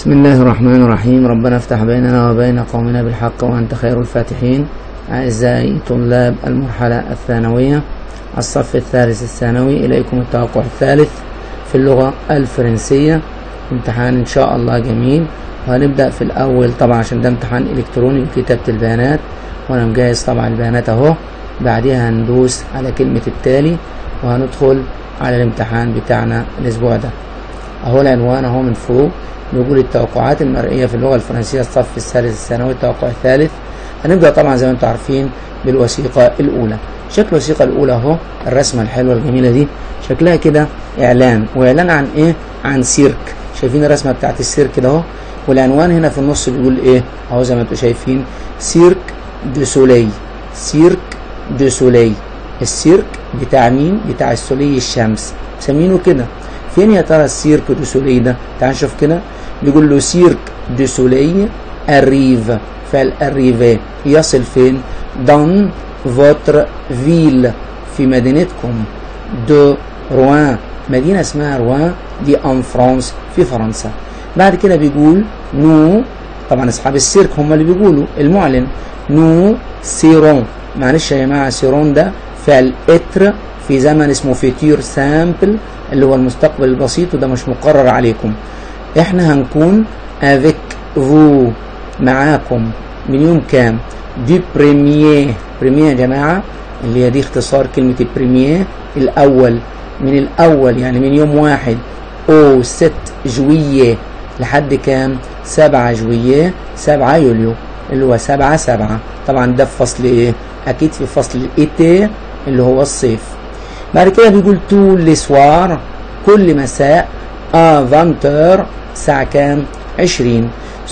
بسم الله الرحمن الرحيم ربنا افتح بيننا وبين قومنا بالحق وأنت خير الفاتحين أعزائي طلاب المرحلة الثانوية الصف الثالث الثانوي إليكم التوقع الثالث في اللغة الفرنسية امتحان إن شاء الله جميل وهنبدأ في الأول طبعا عشان ده امتحان إلكتروني بكتابة البيانات وأنا مجهز طبعا البيانات أهو بعديها هندوس على كلمة التالي وهندخل على الامتحان بتاعنا الأسبوع ده أهو العنوان أهو من فوق بيقول التوقعات المرئية في اللغة الفرنسية الصف الثالث الثانوي التوقع الثالث هنبدأ طبعا زي ما انتم عارفين بالوثيقة الأولى شكل الوثيقة الأولى أهو الرسمة الحلوة الجميلة دي شكلها كده إعلان وإعلان عن إيه؟ عن سيرك شايفين الرسمة بتاعت السيرك ده أهو والعنوان هنا في النص بيقول إيه؟ أهو زي ما انتم شايفين سيرك دو سولي سيرك دو سولي السيرك بتاع مين؟ بتاع السولي الشمس مسمينه كده فين يا ترى السيرك دو سولي ده؟ تعال نشوف كده بيقول له سيرك دو سولي arrive فالاريفي يصل فين dans votre ville في مدينتكم دو روان مدينة اسمها روان دي ان فرانس في فرنسا بعد كده بيقول نو طبعا اصحاب السيرك هم اللي بيقولوا المعلن نو سيرون معلش يا جماعة سيرون ده فعل اتر في زمن اسمه فيتير سامبل اللي هو المستقبل البسيط وده مش مقرر عليكم احنا هنكون افيك فو معاكم من يوم كام دي بريمير بريمير يا جماعة اللي هي دي اختصار كلمة بريمير الأول من الأول يعني من يوم واحد أو ست جوية لحد كام سبعة جوية سبعة يوليو اللي هو سبعة سبعة طبعا ده في فصل ايه أكيد في فصل الإيتي اللي هو الصيف بعد كده بيقول تو لسوار كل مساء ا 20 الساعة كام 20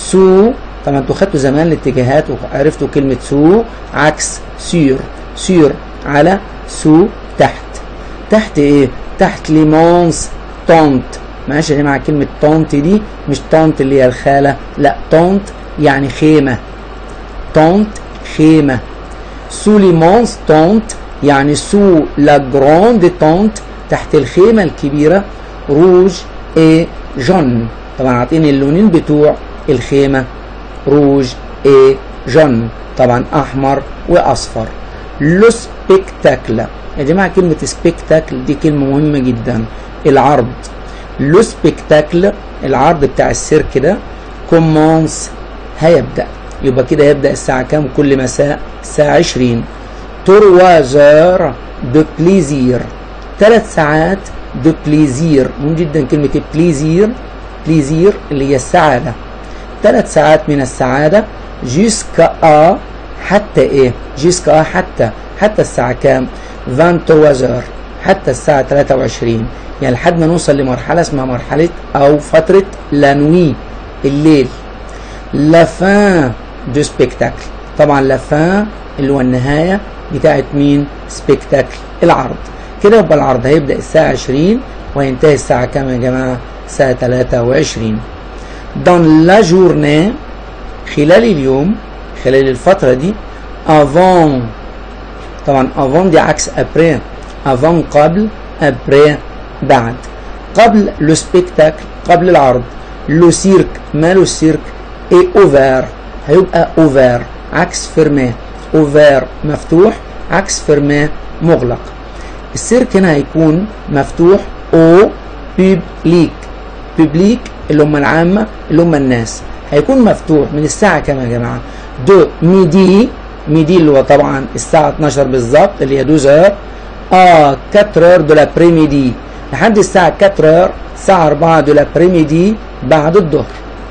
سو طبعا انتوا خدتوا زمان الاتجاهات وعرفتوا كلمة سو عكس سير سير على سو تحت تحت ايه تحت ليمونس تونت ماشي يا جماعة كلمة تونت دي مش تونت اللي هي الخالة لا تونت يعني خيمة تونت خيمة سو ليمونس تونت يعني سو لا جراند تونت تحت الخيمة الكبيرة روج اي جون طبعا عاطيني اللونين بتوع الخيمة روج اي جون طبعا احمر واصفر لو سبيكتاكل يا جماعة كلمة سبيكتاكل دي كلمة مهمة جدا العرض لو سبيكتاكل العرض بتاع السيرك ده كومونس هيبدأ يبقى كده يبدأ الساعة كام كل مساء الساعة 20 تروازر دو بليزير ثلاث ساعات دو بليزير مهم جدا كلمة بليزير بليزير اللي هي السعادة ثلاث ساعات من السعادة جيسكا ا حتى ايه جيسكا ا حتى حتى الساعة كام 23 حتى الساعة 23 يعني لحد ما نوصل لمرحلة اسمها مرحلة أو فترة لانوي الليل لا فان دو سبيكتاكل طبعا لا فان اللي هو النهاية بتاعت مين سبيكتاكل العرض كده يبقى العرض هيبدأ الساعة 20 وينتهي الساعة كام يا جماعة الساعة 23 dans la journée خلال اليوم خلال الفترة دي avant طبعا avant دي عكس après avant قبل après بعد قبل لو سبيكتاكل قبل العرض لو سيرك ماله السيرك اي اوفر هيبقى اوفر عكس فيرمي اوفر مفتوح عكس فيرمي مغلق السيرك هنا هيكون مفتوح او بيبليك بيبليك اللي هم العامة اللي هم الناس هيكون مفتوح من الساعة كام يا جماعة دو ميدي ميدي اللي هو طبعا الساعة 12 بالظبط اللي هي 12 اه 4 دو لابريميدي لحد الساعة 4 الساعة 4 دو لابريميدي بعد الظهر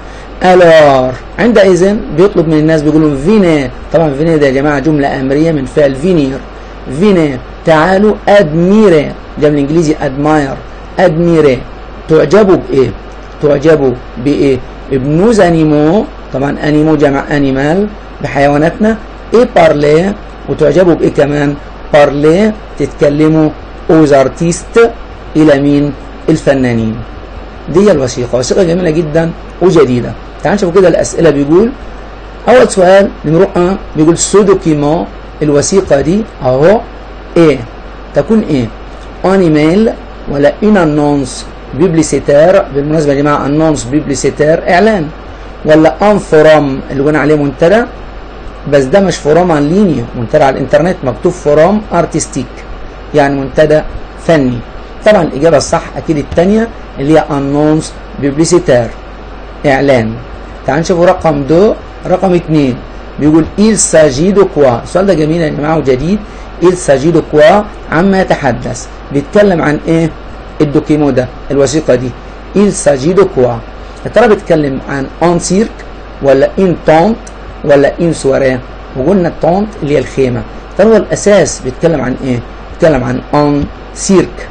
الور عندئذ بيطلب من الناس بيقولوا فيني طبعا فيني ده يا جماعة جملة أمرية من فعل فينير فيني تعالوا ادميري ده بالانجليزي ادماير ادميري تعجبوا بايه تعجبوا بايه بنوز انيمو طبعا انيمو جمع انيمال بحيواناتنا ايه بارلي وتعجبوا بايه كمان بارلي تتكلموا اوز ارتيست الى مين الفنانين دي الوثيقه وثيقه جميله جدا وجديده تعال نشوف كده الاسئله بيقول اول سؤال نمرو 1 بيقول سو دوكيمون الوثيقه دي اهو ايه تكون ايه ان ايميل ولا ان انونس بيبليسيتير بالمناسبه يا جماعه انونس بيبليسيتير اعلان ولا ان فورام اللي قلنا عليه منتدى بس ده مش فورام عن لينيا منتدى على الانترنت مكتوب فورام ارتستيك يعني منتدى فني طبعا الاجابه الصح اكيد الثانيه اللي هي انونس بيبليسيتير اعلان تعال نشوف رقم دو رقم اثنين بيقول il s'agit de quoi السؤال ده جميل يا جماعه وجديد il s'agit de quoi عما يتحدث بيتكلم عن ايه الدوكيمو ده الوثيقه دي il s'agit de quoi يا ترى بيتكلم عن ان سيرك ولا ان تونت ولا ان سواريه وقلنا التونت اللي هي الخيمه ترى هو الاساس بيتكلم عن ايه بيتكلم عن ان سيرك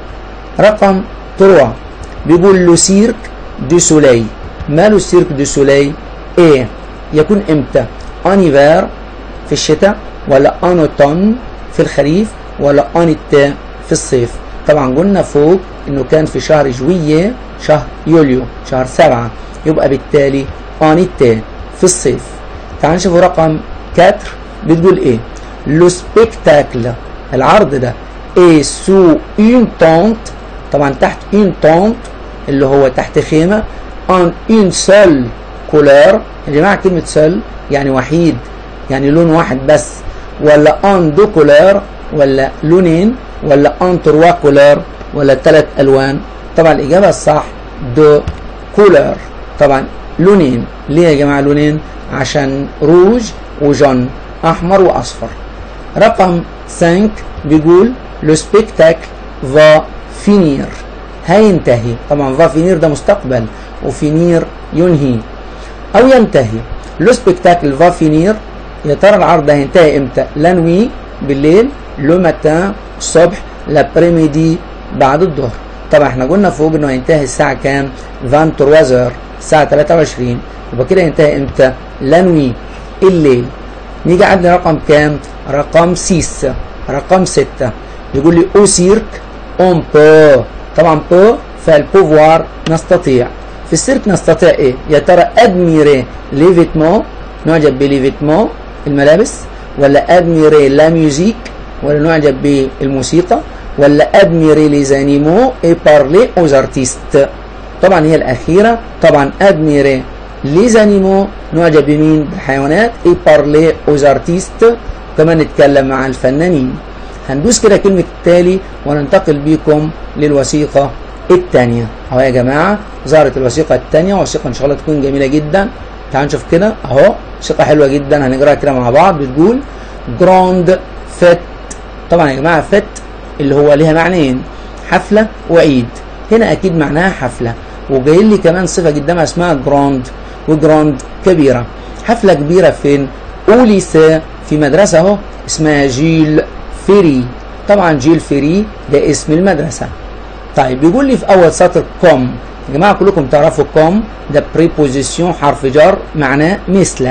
رقم 3 بيقول لو سيرك دو سولي ماله السيرك دو سولي ايه يكون امتى انيفير في الشتاء ولا انوتون في الخريف ولا انيتا في الصيف طبعا قلنا فوق انه كان في شهر جوية شهر يوليو شهر سبعة يبقى بالتالي انيتا في الصيف تعال نشوف رقم 4 بتقول ايه لو سبيكتاكل العرض ده ايه سو اون تونت طبعا تحت اون تونت اللي هو تحت خيمة ان اون سول كولور يا جماعة كلمة سول يعني وحيد يعني لون واحد بس ولا ان دو كولور ولا لونين ولا ان تروا كولور ولا ثلاث الوان طبعا الاجابة الصح دو كولور طبعا لونين ليه يا جماعة لونين عشان روج وجون احمر واصفر رقم 5 بيقول لو سبيكتاكل فا فينير هينتهي طبعا فا فينير ده مستقبل وفينير ينهي او ينتهي لو سبيكتاكل فا فينير يا ترى العرض ده هينتهي امتى لا نوي بالليل لو ماتان الصبح لابريميدي بعد الظهر طبعا احنا قلنا فوق انه هينتهي الساعه كام 23 الساعه 23 يبقى كده ينتهي امتى لا نوي الليل نيجي عندنا رقم كام رقم 6 رقم 6 يقول لي او سيرك اون بو طبعا بو فالبوفوار نستطيع في السيرك نستطيع ايه يا ترى ادميري لي فيتمون نعجب بلي فيتمون الملابس ولا ادميري لا ميوزيك ولا نعجب بالموسيقى ولا ادميري لي زانيمو اي بارلي اوز ارتيست طبعا هي الاخيره طبعا ادميري لي زانيمو نعجب بمين بالحيوانات اي بارلي اوز ارتيست كمان نتكلم مع الفنانين هندوس كده كلمة التالي وننتقل بيكم للوثيقة الثانية اهو يا جماعة ظهرت الوثيقة الثانية وثيقة ان شاء الله تكون جميلة جدا تعالوا نشوف كده اهو وثيقة حلوة جدا هنقراها كده مع بعض بتقول جراند فت طبعا يا جماعة فت اللي هو ليها معنيين حفلة وعيد هنا اكيد معناها حفلة وجاي لي كمان صفة قدامها اسمها جراند وجراند كبيرة حفلة كبيرة فين اوليسا في مدرسة اهو اسمها جيل فيري طبعا جيل فيري ده اسم المدرسة طيب بيقول لي في اول سطر كوم يا جماعة كلكم تعرفوا كوم ده بريبوزيسيون حرف جر معناه مثل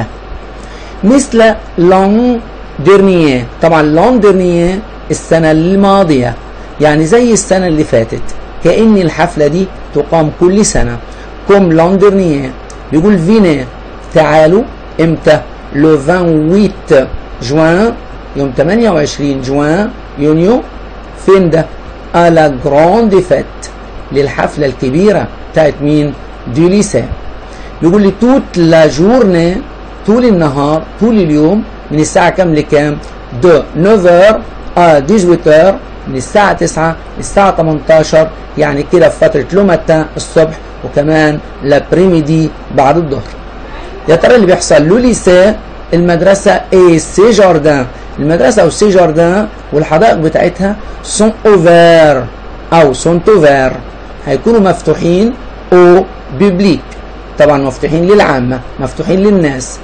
مثل لون ديرنيه طبعا لون ديرنيه السنة الماضية يعني زي السنة اللي فاتت كأن الحفلة دي تقام كل سنة كوم لون ديرنيه بيقول فيني تعالوا امتى لو 28 جوان يوم 28 جوان يونيو فين ده على جراند فيت للحفلة الكبيرة بتاعت مين دي ليسا بيقول لي توت لا جورني طول النهار طول اليوم من الساعة كام لكام دو 9 ا 18 من الساعة 9 للساعة 18 يعني كده في فترة لو ماتان الصبح وكمان لابريميدي بعد الظهر يا ترى اللي بيحصل لو ليسا المدرسة اي سي جاردان المدرسة أو سي جاردان والحدائق بتاعتها سون اوفير أو سون اوفير هيكونوا مفتوحين او بيبليك طبعا مفتوحين للعامة مفتوحين للناس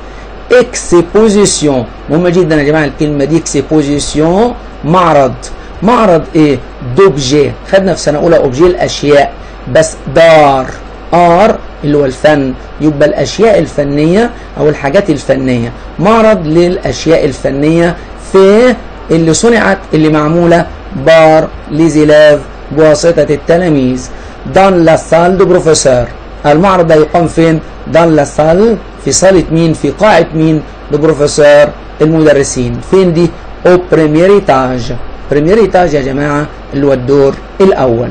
اكسبوزيسيون مهمة جدا يا جماعة الكلمة دي اكسبوزيسيون معرض معرض ايه دوبجي خدنا في سنة أولى اوبجي الأشياء بس دار ار اللي هو الفن يبقى الاشياء الفنيه او الحاجات الفنيه معرض للاشياء الفنيه في اللي صنعت اللي معموله بار ليزيلاف بواسطه التلاميذ دان لا سال دو بروفيسور المعرض ده يقام فين دان لا سال في صاله مين في قاعه مين دو بروفيسور المدرسين فين دي او بريمير ايتاج بريمير ايتاج يا جماعه اللي هو الدور الاول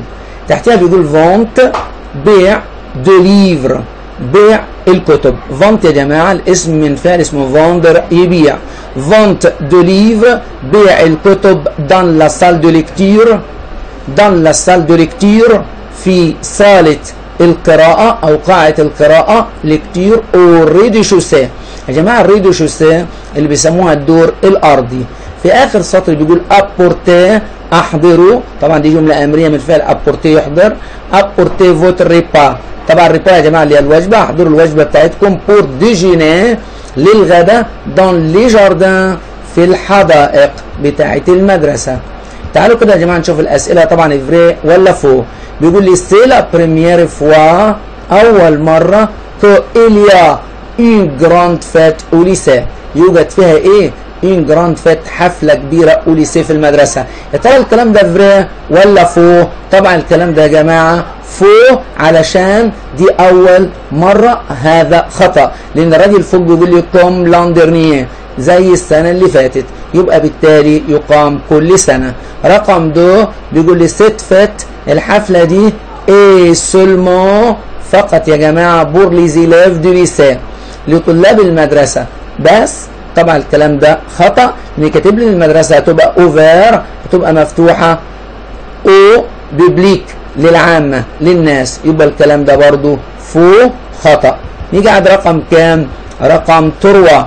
تحتها بيقول فونت بيع دو ليفر بيع الكتب فونت يا جماعة الاسم من فعل اسمه فوندر يبيع فونت دو ليفر بيع الكتب دان لا سال دو ليكتير دان لا سال دو ليكتير في صالة القراءة أو قاعة القراءة لكتير أو ريدي شوسيه يا جماعة الريدو شوسيه اللي بيسموها الدور الأرضي في آخر سطر بيقول أبورتي أحضروا طبعا دي جملة أمرية من فعل أبورتي يحضر أبورتي فوت ريبا طبعا الريبا يا جماعة اللي هي الوجبة احضروا الوجبة بتاعتكم بور ديجيني للغدا دون لي جاردان في الحدائق بتاعة المدرسة تعالوا كده يا جماعة نشوف الأسئلة طبعا فري ولا فو بيقول لي سي لا بريمير فوا أول مرة كو إليا une grande fête au lycée يوجد فيها ايه une grande fête حفلة كبيرة au lycée في المدرسة يا ترى الكلام ده فري ولا فو طبعا الكلام ده يا جماعة فو علشان دي أول مرة هذا خطأ لأن الراجل فوق بيقول لي كوم لاندرنيه زي السنة اللي فاتت يبقى بالتالي يقام كل سنة رقم دو بيقول لي ست فات الحفلة دي ايه سولمون فقط يا جماعة بور لي زيلاف دو ليسيه لطلاب المدرسة بس طبعا الكلام ده خطأ ان كاتب لي المدرسة هتبقى اوفير هتبقى مفتوحة او بيبليك للعامة للناس يبقى الكلام ده برضو فو خطأ نيجي عند رقم كام رقم تروى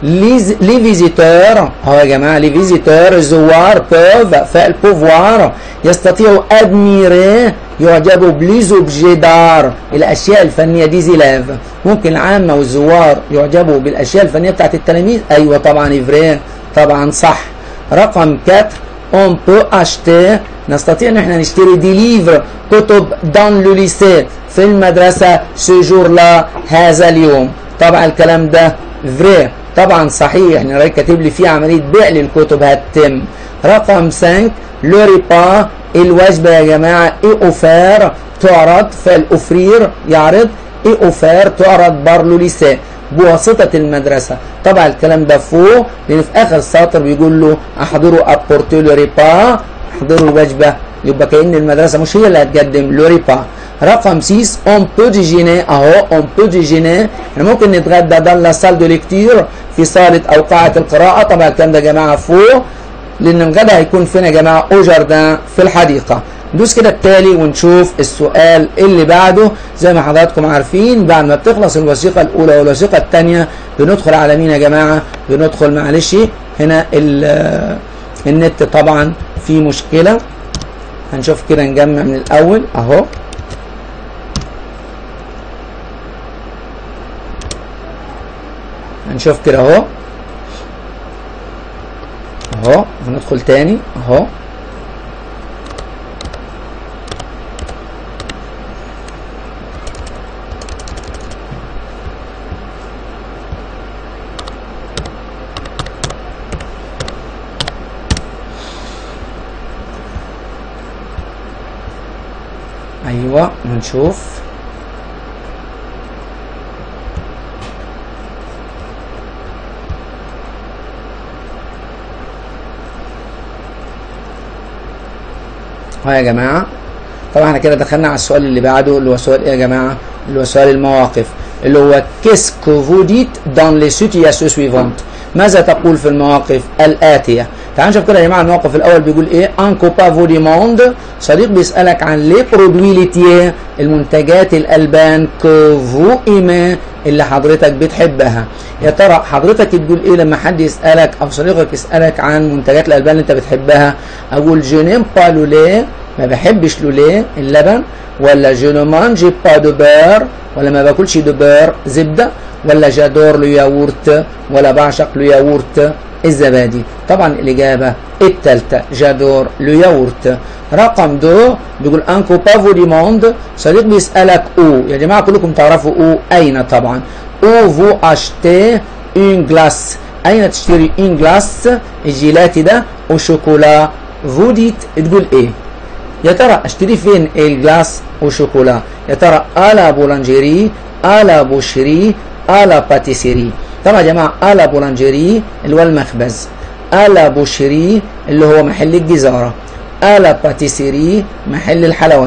لي فيزيتور اهو يا جماعه لي فيزيتور الزوار بوف فعل بوفوار يستطيعوا ادميري يعجبوا بليز اوبجي دار الاشياء الفنيه دي زلاف ممكن العامه والزوار يعجبوا بالاشياء الفنيه بتاعت التلاميذ ايوه طبعا افري طبعا صح رقم 4 اون بو اشتي نستطيع ان احنا نشتري دي ليفر كتب دان لو ليسي في المدرسه سجور لا هذا اليوم طبعا الكلام ده فري طبعا صحيح ان الراجل كاتب لي فيه عمليه بيع للكتب هتتم رقم 5 لو ريبا الوجبه يا جماعه اي اوفير تعرض فالاوفرير يعرض اي اوفير تعرض بارلو ليسي بواسطة المدرسة طبعا الكلام ده فوق لأن في آخر سطر بيقول له أحضروا أبورتو لو ريبا أحضروا الوجبة يبقى كأن المدرسة مش هي اللي هتقدم لو ريبا رقم 6 اون بو ديجيني اهو اون بو ديجيني احنا ممكن نتغدى dans la salle de lecture في صالة او قاعة القراءة طبعا الكلام ده يا جماعة فوق لان الغدا هيكون فين يا جماعة او جاردان في الحديقة ندوس كده التالي ونشوف السؤال اللي بعده زي ما حضراتكم عارفين بعد ما بتخلص الوثيقة الأولى والوثيقة الثانية بندخل على مين يا جماعة؟ بندخل معلش هنا النت طبعا في مشكلة هنشوف كده نجمع من الأول أهو هنشوف كده اهو اهو هندخل تاني اهو ايوه هنشوف ها يا جماعة طبعا احنا كده دخلنا على السؤال اللي بعده اللي هو سؤال ايه يا جماعة اللي هو سؤال المواقف اللي هو qu'est-ce que vous dites dans les situations suivantes ماذا تقول في المواقف الآتية تعالوا نشوف كده يا جماعة الموقف الأول بيقول إيه un copain vous demande صديق بيسألك عن لي برودوي ليتيه المنتجات الألبان que vous aimez اللي حضرتك بتحبها يا ترى حضرتك تقول ايه لما حد يسالك او صديقك يسالك عن منتجات الالبان اللي انت بتحبها اقول جو نيم با لوليه ما بحبش لوليه اللبن ولا جو نو مانجي با دو بير ولا ما باكلش دو بير زبده ولا جادور لو ياورت ولا بعشق لو ياورت الزبادي طبعا الإجابة التالتة جادور لو ياورت رقم دو بيقول انكو بافو دي موند صديق بيسألك او يا جماعة كلكم تعرفوا او اين طبعا او فو اشتي اون جلاس اين تشتري اون جلاس الجيلاتي ده وشوكولا فو ديت تقول ايه يا ترى اشتري فين الجلاس وشوكولا يا ترى الا بولانجيري الا بوشري الا باتيسيري طبعا يا جماعه الا بولانجيري اللي هو المخبز الا بوشري اللي هو محل الجزاره الا باتيسيري محل الحلواني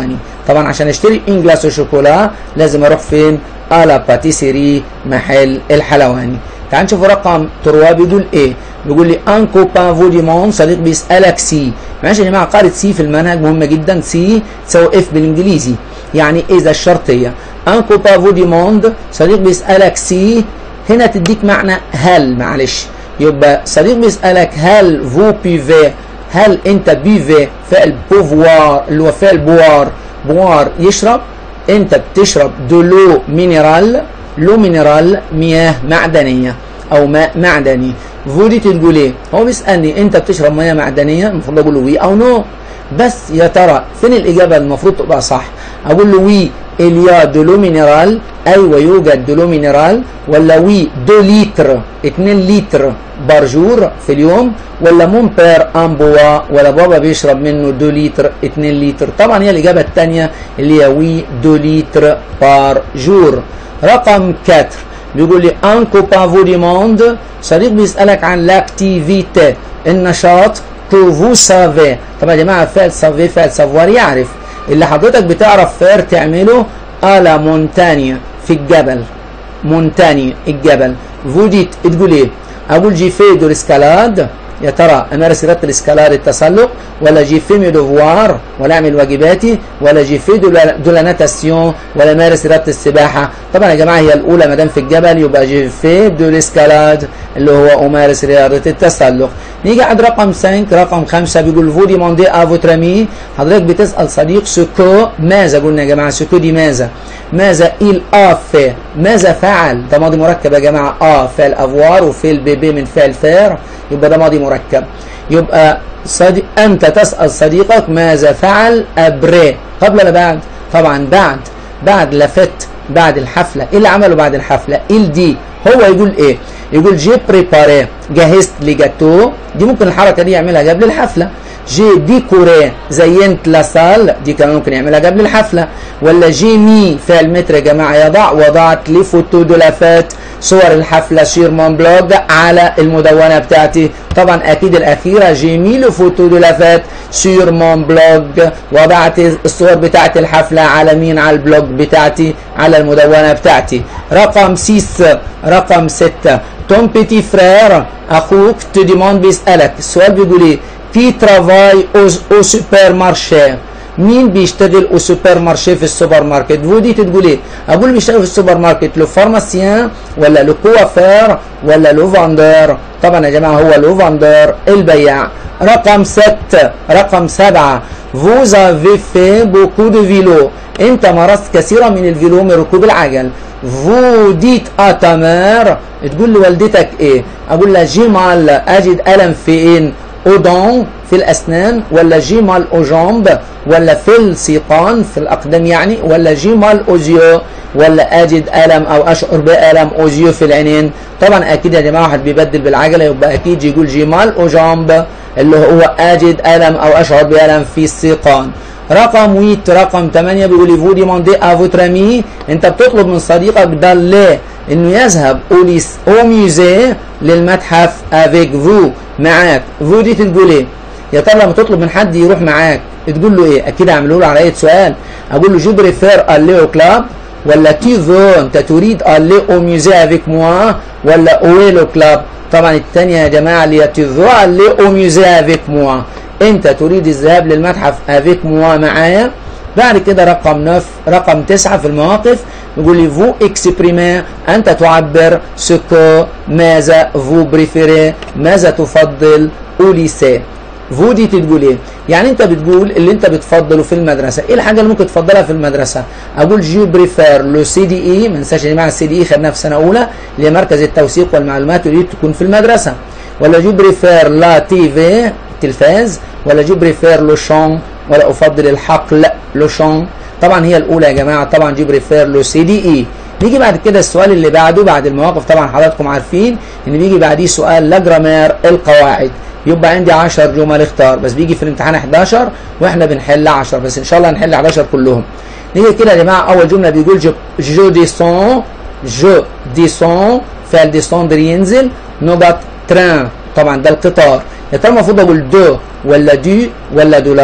طبعا عشان اشتري ان جلاس شوكولا لازم اروح فين على باتيسيري محل الحلواني تعال نشوف رقم تروا بيقول ايه بيقول لي ان كوبان فو ديمون صديق بيسالك سي معلش يا جماعه قاعده سي في المنهج مهمه جدا سي تساوي اف بالانجليزي يعني اذا الشرطيه ان كوبان فو ديموند صديق بيسالك سي هنا تديك معنى هل معلش يبقى صديق بيسالك هل فو بيفي هل انت بيفي فعل بوفوار اللي هو فعل بوار بوار يشرب انت بتشرب دولو مينيرال لو مينيرال مياه معدنيه او ماء معدني فودي تقول ايه هو بيسالني انت بتشرب مياه معدنيه المفروض اقول له وي او نو بس يا ترى فين الاجابه المفروض تبقى صح اقول له وي اليا دولو مينيرال ايوه يوجد دولو مينيرال ولا وي دو لتر 2 لتر بارجور في اليوم ولا مون بير ان بوا ولا بابا بيشرب منه دو لتر 2 لتر طبعا هي الاجابه الثانيه اللي هي وي دو لتر بار جور رقم 4 بيقول لي ان كوبان فو دي موند صديق بيسالك عن لاكتيفيتي النشاط كو فو سافي طبعا يا جماعه فعل سافي فعل سافوار يعرف اللي حضرتك بتعرف فير تعمله على مونتانيا في الجبل مونتانيا الجبل فوديت تقول ايه اقول جي في دو الاسكالاد يا ترى امارس رياضه الاسكالاد التسلق ولا جي في مي دوفوار ولا اعمل واجباتي ولا جي في دو لا ناتاسيون ولا امارس رياضه السباحه طبعا يا جماعه هي الاولى ما دام في الجبل يبقى جي في دو الاسكالاد اللي هو امارس رياضه التسلق نيجي عند رقم 5 رقم 5 بيقول فو ديموندي ا فوتر امي حضرتك بتسال صديق سكو ماذا قلنا يا جماعه سكو دي ماذا ماذا il a fait ماذا فعل ده ماضي مركب يا جماعه اه فعل افوار وفي البيبي من فعل فير يبقى ده ماضي مركب يبقى صديق انت تسال صديقك ماذا فعل ابري قبل ولا بعد طبعا بعد بعد لفت بعد الحفله ايه اللي عمله بعد الحفله il دي هو يقول ايه يقول جي بريباري جهزت لجاتو دي ممكن الحركه دي يعملها قبل الحفله جي ديكوري زينت لا سال دي كمان ممكن يعملها قبل الحفله ولا جي مي فعل متر يا جماعه يضع وضعت لي فوتو دو لافات صور الحفله سير مون بلوج على المدونه بتاعتي طبعا اكيد الاخيره جي مي لو فوتو دو لافات سير مون بلوج وضعت الصور بتاعت الحفله على مين على البلوج بتاعتي على المدونه بتاعتي رقم 6 رقم 6 توم بيتي فرير اخوك تديموند بيسالك السؤال بيقول ايه في ترافاي او سوبر مارشي مين بيشتغل او سوبر مارشي في السوبر ماركت ودي تقول ايه اقول بيشتغل في السوبر ماركت لو فارماسيان ولا لو كوافير ولا لو فاندر طبعا يا جماعه هو لو فاندر البياع رقم 6 رقم 7 vous avez fait beaucoup de vélo انت مارست كثيرا من الفيلو من ركوب العجل vous dites à ta mère تقول لوالدتك ايه اقول لها جي مال اجد الم فين اودون في الاسنان ولا جي مال او جامب ولا في السيقان في الاقدام يعني ولا جي مال اوزيو ولا اجد الم او اشعر بالم اوزيو في العينين طبعا اكيد يا جماعه واحد بيبدل بالعجله يبقى اكيد يقول جي مال او جامب اللي هو اجد الم او اشعر بالم في السيقان رقم 8 رقم 8 بيقول فو ديموندي ا فوتر امي انت بتطلب من صديقك ده ليه انه يذهب اوليس او ميوزي للمتحف افيك فو معاك فو دي تقول ايه يا ترى لما تطلب من حد يروح معاك تقول له ايه اكيد اعمله له على اي سؤال اقول له جو بريفير الي او كلاب ولا تي فو انت تريد الي او ميوزي افيك موا ولا اويلو كلاب طبعا الثانيه يا جماعه اللي تي فو الي او ميوزي افيك موا انت تريد الذهاب للمتحف افيك موا معايا بعد كده رقم نف رقم تسعة في المواقف يقول لي فو اكسبريمي انت تعبر سكو ماذا فو بريفيري ماذا تفضل اوليسي فو دي تقول ايه يعني انت بتقول اللي انت بتفضله في المدرسه ايه الحاجه اللي ممكن تفضلها في المدرسه اقول جو بريفير لو سي دي اي ما ننساش يا جماعه السي دي اي خدناها في سنه اولى اللي هي مركز التوثيق والمعلومات اللي تكون في المدرسه ولا جو بريفير لا تي في التلفاز ولا جو بريفير لو شون ولا افضل الحقل لو شون طبعا هي الاولى يا جماعه طبعا جو بريفير لو سي دي اي نيجي بعد كده السؤال اللي بعده بعد المواقف طبعا حضراتكم عارفين ان بيجي بعديه سؤال لا جرامير القواعد يبقى عندي 10 جمل اختار بس بيجي في الامتحان 11 واحنا بنحل 10 بس ان شاء الله نحل 11 كلهم نيجي كده يا جماعه اول جمله بيقول جو, جو ديسون جو ديسون فعل ديسوندر ينزل نقط تران طبعا ده القطار يا ترى المفروض اقول دو ولا دي ولا دولا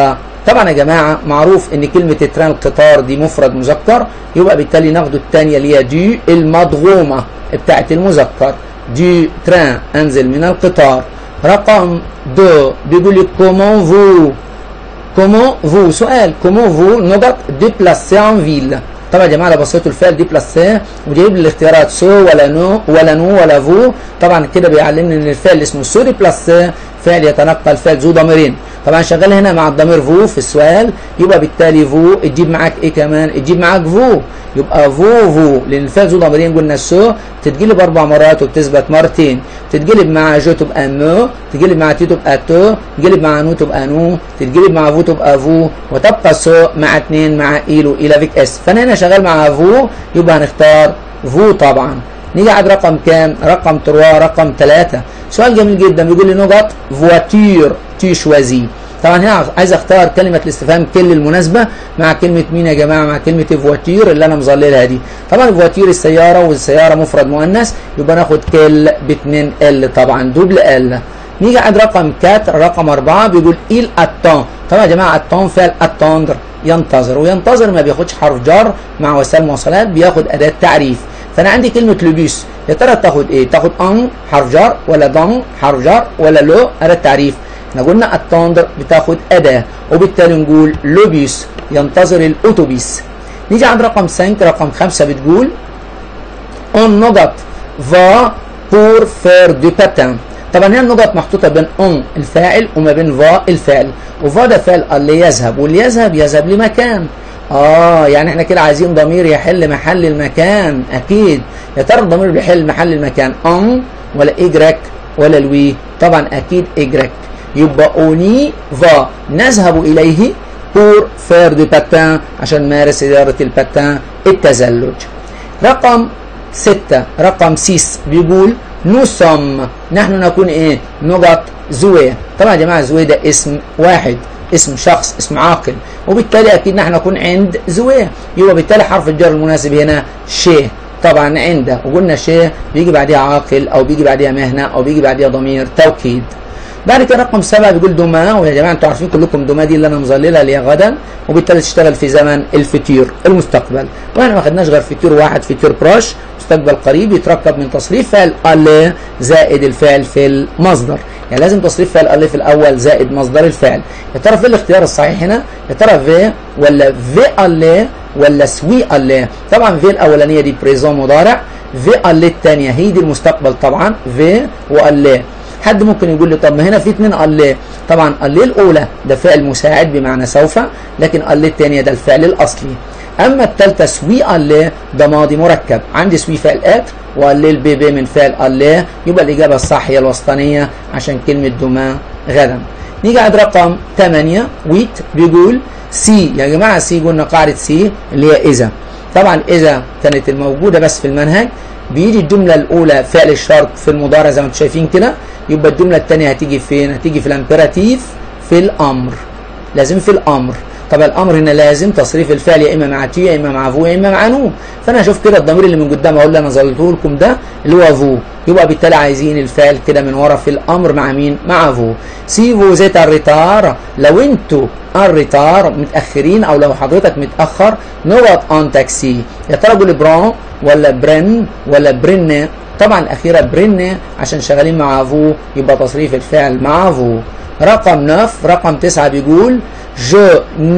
طبعا يا جماعه معروف ان كلمه تران القطار دي مفرد مذكر يبقى بالتالي ناخده الثانيه اللي هي دي المضغومه بتاعت المذكر دي تران انزل من القطار رقم دو بيقول لي كومون فو كومون فو سؤال كومون فو نقط ديبلاسي ان فيل طبعا يا جماعه لو بصيتوا الفعل ديبلاسي وجايب لي الاختيارات سو ولا نو ولا نو ولا فو طبعا كده بيعلمني ان الفعل اسمه سو ديبلاسي فعل يتنقل فعل ذو ضميرين طبعا شغال هنا مع الضمير فو في السؤال يبقى بالتالي فو تجيب معاك ايه كمان تجيب معاك فو يبقى فو فو لان الفعل ذو ضميرين قلنا السو تتجلب اربع مرات وبتثبت مرتين تتجلب مع جو تبقى مو تتجلب مع تي تبقى تو تتجلب مع نو تبقى نو تتجلب مع فو تبقى فو وتبقى سو مع اتنين مع ايلو الى فيك اس فانا هنا شغال مع فو يبقى هنختار فو طبعا نيجي عند رقم كام رقم 3 رقم 3 سؤال جميل جدا بيقول لي نقط فواتير تي شوازي طبعا هنا عايز اختار كلمه الاستفهام كل المناسبه مع كلمه مين يا جماعه مع كلمه فواتير اللي انا مظللها دي طبعا فواتير السياره والسياره مفرد مؤنث يبقى ناخد كل ب 2 ال طبعا دوبل ال نيجي عند رقم 4 رقم 4 بيقول il attend طبعا يا جماعه attend فعل attendre ينتظر وينتظر ما بياخدش حرف جر مع وسائل مواصلات بياخد اداه تعريف فانا عندي كلمه لوبيس يا ترى تاخد ايه تاخد ان حرف جر ولا دون حرف جر ولا لو اداه تعريف احنا قلنا التوندر بتاخد اداه وبالتالي نقول لوبيس ينتظر الاتوبيس نيجي عند رقم 5 رقم 5 بتقول on نقط va pour faire du patin طبعا هنا النقط محطوطه بين اون الفاعل وما بين فا الفعل وفا ده فعل اللي يذهب واللي يذهب يذهب لمكان اه يعني احنا كده عايزين ضمير يحل محل المكان اكيد يا ترى الضمير بيحل محل المكان ان ولا اجرك ولا لوي طبعا اكيد اجرك يبقى اوني فا نذهب اليه بور فير دي باتان عشان نمارس اداره الباتان التزلج رقم ستة رقم سيس بيقول نسم نحن نكون ايه نقط زوية طبعا يا جماعة زوية ده اسم واحد اسم شخص اسم عاقل وبالتالي اكيد نحن نكون عند زوية يبقى بالتالي حرف الجر المناسب هنا شيء طبعا عند وقلنا شيء بيجي بعدها عاقل او بيجي بعدها مهنة او بيجي بعدها ضمير توكيد بعد كده رقم سبعة بيقول دوما ويا جماعة انتوا عارفين كلكم دوما دي اللي انا مظللها اللي هي غدا وبالتالي تشتغل في زمن الفتير المستقبل واحنا ما خدناش غير فتير واحد فتير بروش مستقبل قريب يتركب من تصريف فعل ال زائد الفعل في المصدر يعني لازم تصريف فعل ال في الاول زائد مصدر الفعل يا ترى في الاختيار الصحيح هنا يا ترى في ولا في ال ولا سوي ال طبعا في الاولانيه دي بريزون مضارع في ال الثانيه هي دي المستقبل طبعا في وال حد ممكن يقول لي طب ما هنا في اتنين الله طبعا الله الاولى ده فعل مساعد بمعنى سوف لكن الله الثانيه ده الفعل الاصلي اما الثالثه سوي الله ده ماضي مركب عندي سوي فعل اتر والله البي بي من فعل الله يبقى الاجابه الصح هي الوسطانيه عشان كلمه دوما غدا نيجي عند رقم 8 ويت بيقول سي يا جماعه سي قلنا قاعده سي اللي هي اذا طبعا اذا كانت الموجوده بس في المنهج بيجي الجمله الاولى فعل الشرط في المضارع زي ما انتم شايفين كده يبقى الجمله الثانيه هتيجي فين هتيجي في الامبيراتيف في الامر لازم في الامر طب الامر هنا لازم تصريف الفعل يا اما مع تي يا اما مع فو يا اما مع نو فانا اشوف كده الضمير اللي من قدام اقول انا ظللته لكم ده اللي هو فو يبقى بالتالي عايزين الفعل كده من ورا في الامر مع مين مع فو سي فو زيت الريتار لو انتوا الريتار متاخرين او لو حضرتك متاخر نقط اون تاكسي يا ترى قول بران ولا برن ولا برن طبعا الاخيره برن عشان شغالين مع فو يبقى تصريف الفعل مع فو رقم 9 رقم 9 بيقول je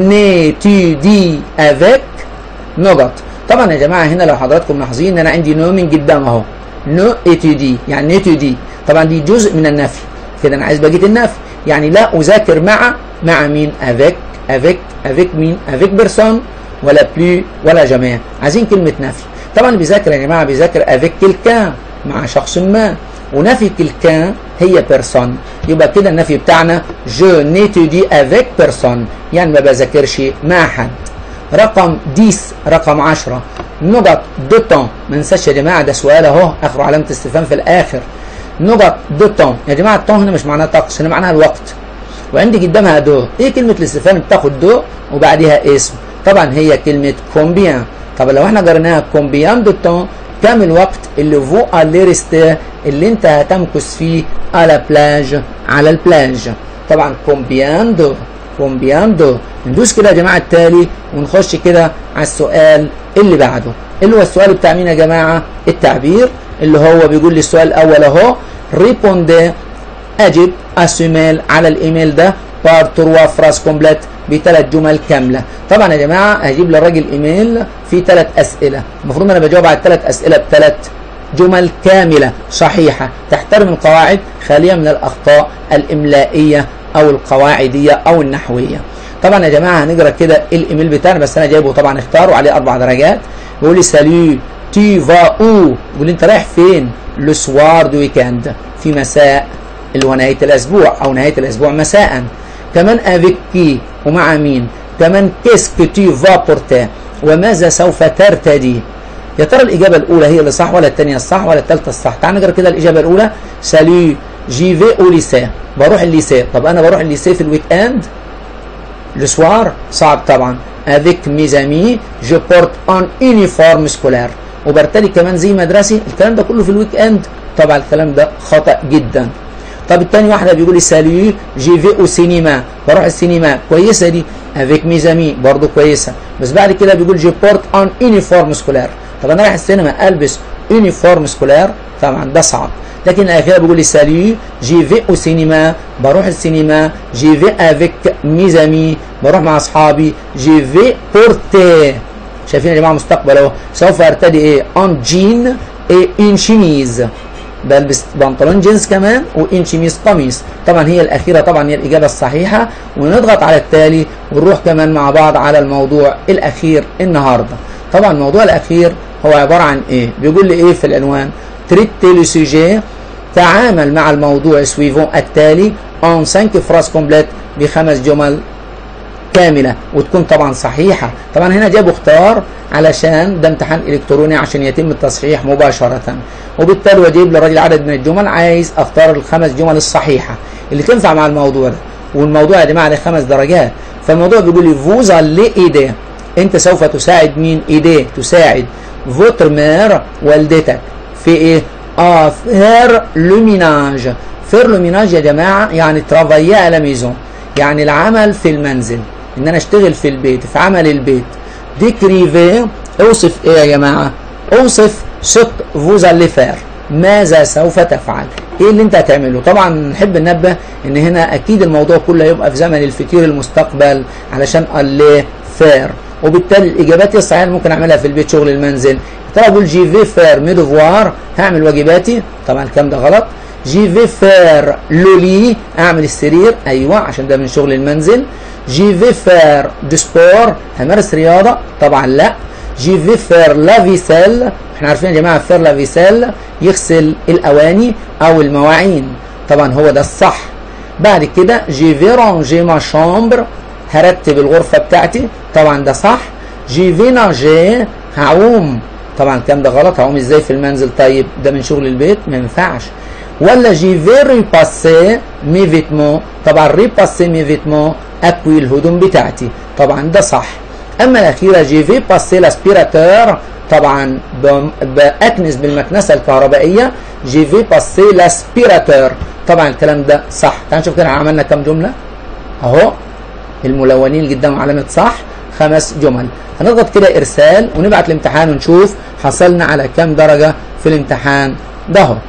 n'étudie avec نقط طبعا يا جماعه هنا لو حضراتكم ملاحظين ان انا عندي نو من قدام اهو نو اتيدي يعني نيتودي طبعا دي جزء من النفي كده انا عايز بقيه النفي يعني لا اذاكر مع مع مين افيك افيك افيك مين افيك بيرسون ولا بلو ولا جماعه عايزين كلمه نفي طبعا اللي بيذاكر يا جماعه بيذاكر افيك كيلكان مع شخص ما ونفي كيلكان هي بيرسون يبقى كده النفي بتاعنا جو نيتودي افيك بيرسون يعني ما بذاكرش مع حد رقم 10 رقم 10 نقط دو تون ما ننساش يا جماعه ده سؤال اهو اخره علامه استفهام في الاخر نقط دو تون يا جماعه التون هنا مش معناها طقس هنا معناها الوقت وعندي قدامها دو ايه كلمه الاستفهام بتاخد دو وبعدها اسم طبعا هي كلمه كومبيان طب لو احنا قريناها كومبيان دو تون كم الوقت اللي فو الي ريستي اللي انت هتمكث فيه على بلاج على البلاج طبعا كومبيان دو كومبياندو ندوس كده يا جماعه التالي ونخش كده على السؤال اللي بعده اللي هو السؤال بتاع مين يا جماعه التعبير اللي هو بيقول لي السؤال الاول اهو ريبوندي اجب اسيميل على الايميل ده بار تروا فراس كومبليت بثلاث جمل كامله طبعا يا جماعه هجيب للراجل ايميل فيه ثلاث اسئله المفروض انا بجاوب على الثلاث اسئله بثلاث جمل كامله صحيحه تحترم القواعد خاليه من الاخطاء الاملائيه او القواعديه او النحويه طبعا يا جماعه هنقرا كده الايميل بتاعنا بس انا جايبه طبعا اختاره عليه اربع درجات بيقول لي سالو تي فا او بيقول لي انت رايح فين لو سوار دو ويكاند في مساء اللي هو نهايه الاسبوع او نهايه الاسبوع مساء كمان افيك كي ومع مين كمان كيسك تي فا بورتي وماذا سوف ترتدي يا ترى الاجابه الاولى هي اللي صح ولا الثانيه الصح ولا الثالثه الصح تعال نقرا كده الاجابه الاولى سالو جي في او ليسي بروح الليسي طب انا بروح الليسي في الويك اند le soir صعب طبعا avec mes amis je porte un uniforme scolaire وبرتدي كمان زي مدرسي الكلام ده كله في الويك اند طبعا الكلام ده خطا جدا طب التاني واحده بيقول لي سالو جي في او سينما بروح السينما كويسه دي افيك ميزامي برضه كويسه بس بعد كده بيقول جي بورت ان يونيفورم سكولار طب انا رايح السينما البس يونيفورم سكولار طبعا ده صعب لكن الاخيره بيقول لي سالو جي في او سينما بروح السينما جي في افيك ميزامي بروح مع اصحابي جي في بورتي شايفين يا جماعه مستقبل اهو سوف ارتدي ايه ان جين ايه ان شيميز بلبس بنطلون جينز كمان وان شيميز قميص طبعا هي الاخيره طبعا هي الاجابه الصحيحه ونضغط على التالي ونروح كمان مع بعض على الموضوع الاخير النهارده طبعا الموضوع الاخير هو عباره عن ايه بيقول لي ايه في العنوان تريتي لو سوجي تعامل مع الموضوع سويفون التالي اون 5 فراس كومبليت بخمس جمل كامله وتكون طبعا صحيحه طبعا هنا جابوا اختار علشان ده امتحان الكتروني عشان يتم التصحيح مباشره وبالتالي وجيب للراجل عدد من الجمل عايز اختار الخمس جمل الصحيحه اللي تنفع مع الموضوع ده والموضوع يا جماعه ده خمس درجات فالموضوع بيقول لي فوزا لايديه انت سوف تساعد مين ايديه تساعد فوتر مير والدتك في ايه اه فير لوميناج فير لوميناج يا جماعه يعني ترافايي على ميزون يعني العمل في المنزل ان انا اشتغل في البيت في عمل البيت ديكريفي اوصف ايه يا جماعه اوصف سك فوزا اللي فير ماذا سوف تفعل ايه اللي انت هتعمله طبعا نحب ننبه ان هنا اكيد الموضوع كله هيبقى في زمن الفتير المستقبل علشان اللي فير وبالتالي الاجابات الصحيحه اللي ممكن اعملها في البيت شغل المنزل ترى بقول جي في فير مي ديفوار هعمل واجباتي طبعا الكلام ده غلط جي في فير لولي اعمل السرير ايوه عشان ده من شغل المنزل جي في فير دو سبور همارس رياضه طبعا لا جي في فير لافيسيل احنا عارفين يا جماعه فير لافيسيل يغسل الاواني او المواعين طبعا هو ده الصح بعد كده جي في رونجي ما شامبر هرتب الغرفه بتاعتي طبعا ده صح جي في ناجي هعوم طبعا الكلام ده غلط هعوم ازاي في المنزل طيب ده من شغل البيت ما ينفعش ولا جي في ريباسي مي فيتمون طبعا ريباسي مي فيتمون اكوي الهدوم بتاعتي طبعا ده صح اما الاخيره جي في باسي لاسبيراتور طبعا باكنس بالمكنسه الكهربائيه جي في باسي لاسبيراتور طبعا الكلام ده صح تعال نشوف كده عملنا كام جمله اهو الملونين اللي قدام علامه صح خمس جمل هنضغط كده ارسال ونبعت الامتحان ونشوف حصلنا على كام درجه في الامتحان ده اهو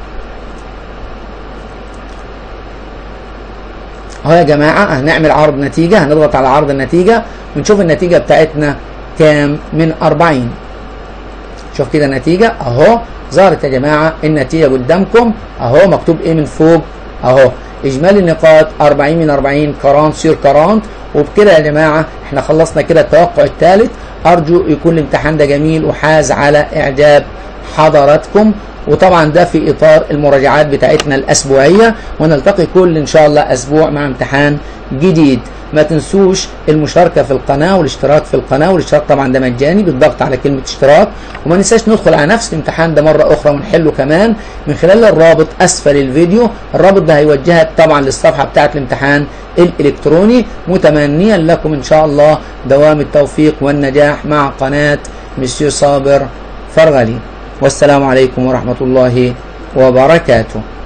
اهو يا جماعه هنعمل عرض نتيجه هنضغط على عرض النتيجه ونشوف النتيجه بتاعتنا كام من 40 شوف كده النتيجه اهو ظهرت يا جماعه النتيجه قدامكم اهو مكتوب ايه من فوق اهو اجمالي النقاط 40 من 40 40 سير 40 وبكده يا جماعه احنا خلصنا كده التوقع الثالث ارجو يكون الامتحان ده جميل وحاز على اعجاب حضراتكم وطبعا ده في اطار المراجعات بتاعتنا الاسبوعيه ونلتقي كل ان شاء الله اسبوع مع امتحان جديد ما تنسوش المشاركة في القناة والاشتراك في القناة والاشتراك طبعا ده مجاني بالضغط على كلمة اشتراك وما ننساش ندخل على نفس الامتحان ده مرة أخرى ونحله كمان من خلال الرابط أسفل الفيديو الرابط ده هيوجهك طبعا للصفحة بتاعة الامتحان الإلكتروني متمنيا لكم إن شاء الله دوام التوفيق والنجاح مع قناة مسيو صابر فرغلي والسلام عليكم ورحمة الله وبركاته